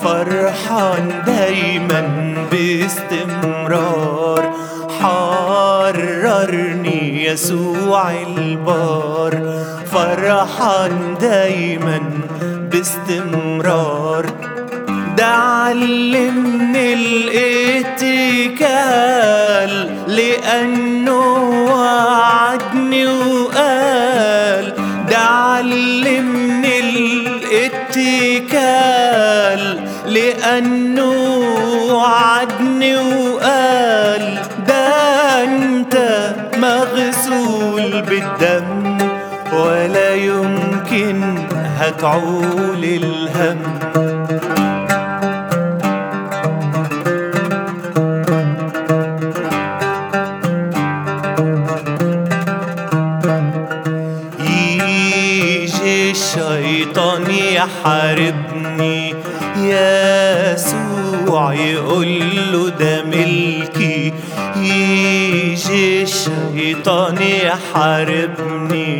فرحان دايما باستمرار حررني يسوع البار فرحان دايما باستمرار ده علمني الاتكال لأنه وعدني وقال ده علمني الاتكال لأنه وعدني وقال ده أنت مغسول بالدم ولا يمكن هتعول الهم يجي الشيطان يحاربني يسوع يقول له ده ملكي يجي الشيطان يحاربني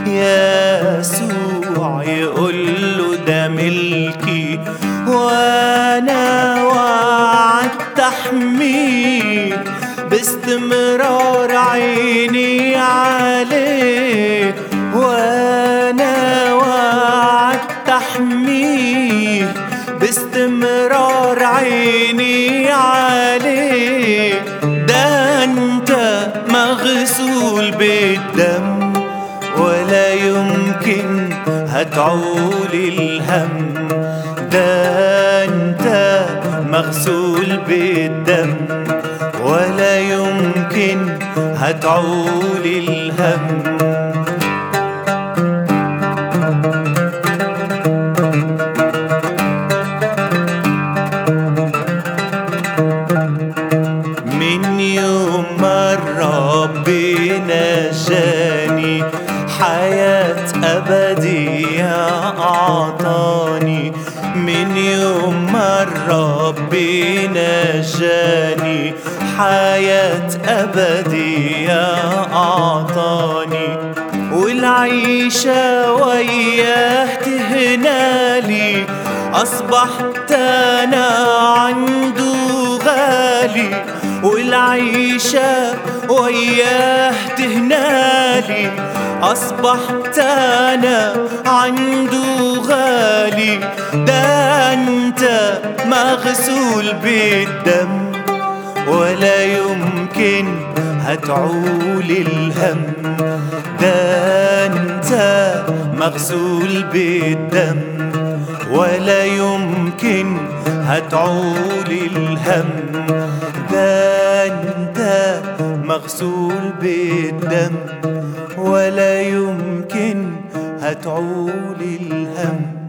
يسوع يقول له ده ملكي وانا وعدت احميه باستمرار عيني عليه وانا وعدت احميه باستمرار عيني عليه ده انت مغسول بالدم ولا يمكن هتعول الهم ده انت مغسول بالدم ولا يمكن هتعول الهم من يوم ما الرب نجاني حياة أبدية أعطاني من يوم ما الرب نجاني حياة أبدية أعطاني والعيشة وياه تهنالي أصبحت أنا عنده غالي والعيشة وياه تهنالي أصبحت أنا عنده غالي ده أنت مغسول بالدم ولا يمكن هتعول الهم ده أنت مغسول بالدم ولا يمكن هتعول الهم ده انت مغسول بالدم ولا يمكن هتعول الهم